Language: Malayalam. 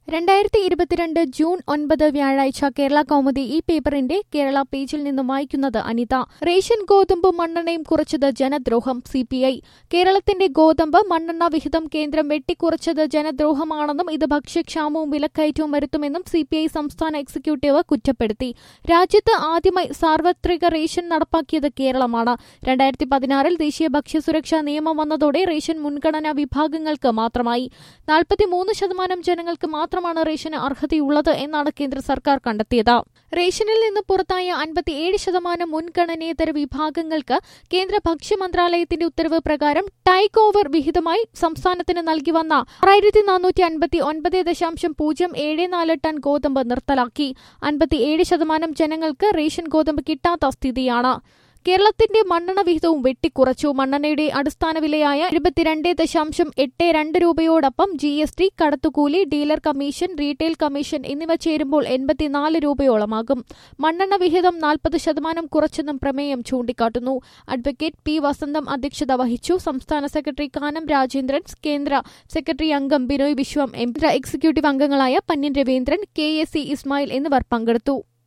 രണ്ടായിരത്തി ഇരുപത്തിരണ്ട് ജൂൺ ഒൻപത് വ്യാഴാഴ്ച കേരള കൗമുദി ഈ പേപ്പറിന്റെ കേരള പേജിൽ നിന്നും വായിക്കുന്നത് അനിത റേഷൻ ഗോതമ്പ് മണ്ണെണ്ണയും കുറച്ചത് ജനദ്രോഹം സിപിഐ കേരളത്തിന്റെ ഗോതമ്പ് മണ്ണെണ്ണ വിഹിതം കേന്ദ്രം വെട്ടിക്കുറച്ചത് ജനദ്രോഹമാണെന്നും ഇത് ഭക്ഷ്യക്ഷാമവും വിലക്കയറ്റവും വരുത്തുമെന്നും സിപിഐ സംസ്ഥാന എക്സിക്യൂട്ടീവ് കുറ്റപ്പെടുത്തി രാജ്യത്ത് ആദ്യമായി സാർവത്രിക റേഷൻ നടപ്പാക്കിയത് കേരളമാണ് രണ്ടായിരത്തി പതിനാറിൽ ദേശീയ ഭക്ഷ്യസുരക്ഷാ നിയമം വന്നതോടെ റേഷൻ മുൻഗണനാ വിഭാഗങ്ങൾക്ക് മാത്രമായി നാൽപ്പത്തിമൂന്ന് ശതമാനം ജനങ്ങൾക്ക് മാത്രമാണ് റേഷന് അർഹതയുള്ളത് എന്നാണ് കേന്ദ്ര സർക്കാർ കണ്ടെത്തിയത് റേഷനിൽ നിന്ന് പുറത്തായ അൻപത്തിയേഴ് ശതമാനം മുൻഗണനേതര വിഭാഗങ്ങൾക്ക് കേന്ദ്ര ഭക്ഷ്യ മന്ത്രാലയത്തിന്റെ ഉത്തരവ് പ്രകാരം ടൈക്ക് ഓവർ വിഹിതമായി സംസ്ഥാനത്തിന് നൽകി വന്ന ആറായിരത്തി നാനൂറ്റി അൻപത്തി ഒൻപത് ദശാംശം പൂജ്യം ഏഴ് നാല് ടൺ ഗോതമ്പ് നിർത്തലാക്കി അൻപത്തിയേഴ് ശതമാനം ജനങ്ങൾക്ക് റേഷൻ ഗോതമ്പ് കിട്ടാത്ത സ്ഥിതിയാണ് കേരളത്തിന്റെ മണ്ണെണ്ണ വിഹിതവും വെട്ടിക്കുറച്ചു മണ്ണെണ്ണയുടെ അടിസ്ഥാന വിലയായ ഇരുപത്തിരണ്ട് ദശാംശം എട്ട് രണ്ട് രൂപയോടൊപ്പം ജി എസ് ടി കടത്തുകൂലി ഡീലർ കമ്മീഷൻ റീറ്റെയിൽ കമ്മീഷൻ എന്നിവ ചേരുമ്പോൾ എൺപത്തിനാല് രൂപയോളമാകും മണ്ണെണ്ണ വിഹിതം നാൽപ്പത് ശതമാനം കുറച്ചെന്നും പ്രമേയം ചൂണ്ടിക്കാട്ടുന്നു അഡ്വക്കേറ്റ് പി വസന്തം അധ്യക്ഷത വഹിച്ചു സംസ്ഥാന സെക്രട്ടറി കാനം രാജേന്ദ്രൻ കേന്ദ്ര സെക്രട്ടറി അംഗം ബിനോയ് വിശ്വം എം എക്സിക്യൂട്ടീവ് അംഗങ്ങളായ Pannyan Raveendran K S C Ismail എന്നിവർ പങ്കെടുത്തു